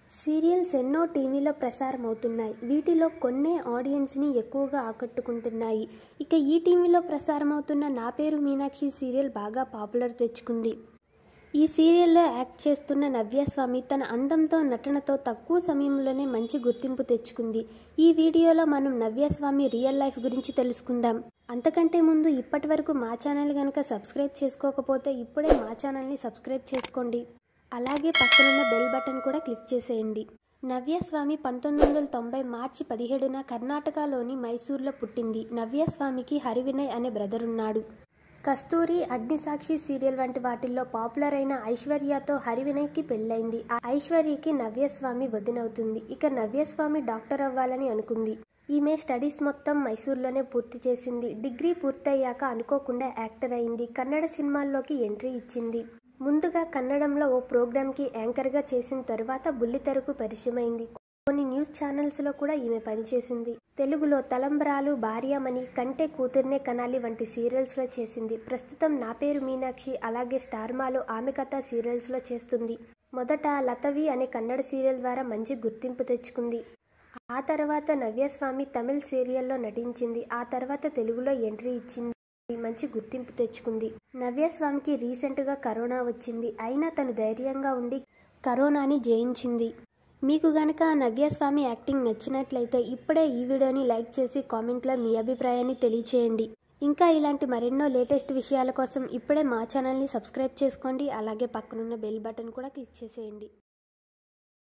serials ఎన్నో టీవీలో ప్రసారం అవుతున్నాయి వీటిలో కొన్నే ఆడియన్స్ని ఎక్కువగా ఆకట్టుకుంటున్నాయి ఇక ఈ టీవీలో ప్రసారం అవుతున్న నా పేరు మీనాక్షి సీరియల్ బాగా పాపులర్ తెచ్చుకుంది ఈ సీరియల్లో యాక్ట్ చేస్తున్న నవ్యస్వామి తన అందంతో నటనతో తక్కువ సమయంలోనే మంచి గుర్తింపు తెచ్చుకుంది ఈ వీడియోలో మనం నవ్యస్వామి రియల్ లైఫ్ గురించి తెలుసుకుందాం అంతకంటే ముందు ఇప్పటి వరకు మా ఛానల్ కనుక సబ్స్క్రైబ్ చేసుకోకపోతే ఇప్పుడే మా ఛానల్ని సబ్స్క్రైబ్ చేసుకోండి అలాగే పక్కనున్న బెల్ బటన్ కూడా క్లిక్ చేసేయండి నవ్యస్వామి పంతొమ్మిది వందల తొంభై మార్చి పదిహేడున కర్ణాటకలోని మైసూర్లో పుట్టింది నవ్యస్వామికి హరివినయ్ అనే బ్రదర్ ఉన్నాడు కస్తూరి అగ్నిసాక్షి సీరియల్ వంటి వాటిల్లో పాపులర్ అయిన ఐశ్వర్యతో హరివినయ్కి పెళ్ళైంది ఆ ఐశ్వర్యకి నవ్యస్వామి వదినవుతుంది ఇక నవ్యస్వామి డాక్టర్ అవ్వాలని అనుకుంది ఈమె స్టడీస్ మొత్తం మైసూర్లోనే పూర్తి చేసింది డిగ్రీ పూర్తయ్యాక అనుకోకుండా యాక్టర్ అయింది కన్నడ సినిమాల్లోకి ఎంట్రీ ఇచ్చింది ముందుగా కన్నడంలో ఓ ప్రోగ్రామ్కి యాంకర్గా చేసిన తర్వాత బుల్లితెరకు పరిచయమైంది కొన్ని న్యూస్ ఛానల్స్లో కూడా ఈమె పనిచేసింది తెలుగులో తలంబ్రాలు భార్యామణి కంటే కూతుర్నే కనాలి వంటి సీరియల్స్లో చేసింది ప్రస్తుతం నా పేరు మీనాక్షి అలాగే స్టార్మాలో ఆమె కథ సీరియల్స్లో చేస్తుంది మొదట లతవి అనే కన్నడ సీరియల్ ద్వారా మంచి గుర్తింపు తెచ్చుకుంది ఆ తర్వాత నవ్యస్వామి తమిళ్ సీరియల్లో నటించింది ఆ తర్వాత తెలుగులో ఎంట్రీ ఇచ్చింది మంచి గుర్తింపు తెచ్చుకుంది నవ్యస్వామికి రీసెంట్గా కరోనా వచ్చింది అయినా తను ధైర్యంగా ఉండి కరోనాని జయించింది మీకు గనక నవ్యస్వామి యాక్టింగ్ నచ్చినట్లయితే ఇప్పుడే ఈ వీడియోని లైక్ చేసి కామెంట్లో మీ అభిప్రాయాన్ని తెలియచేయండి ఇంకా ఇలాంటి మరెన్నో లేటెస్ట్ విషయాల కోసం ఇప్పుడే మా ఛానల్ని సబ్స్క్రైబ్ చేసుకోండి అలాగే పక్కనున్న బెల్ బటన్ కూడా క్లిక్ చేసేయండి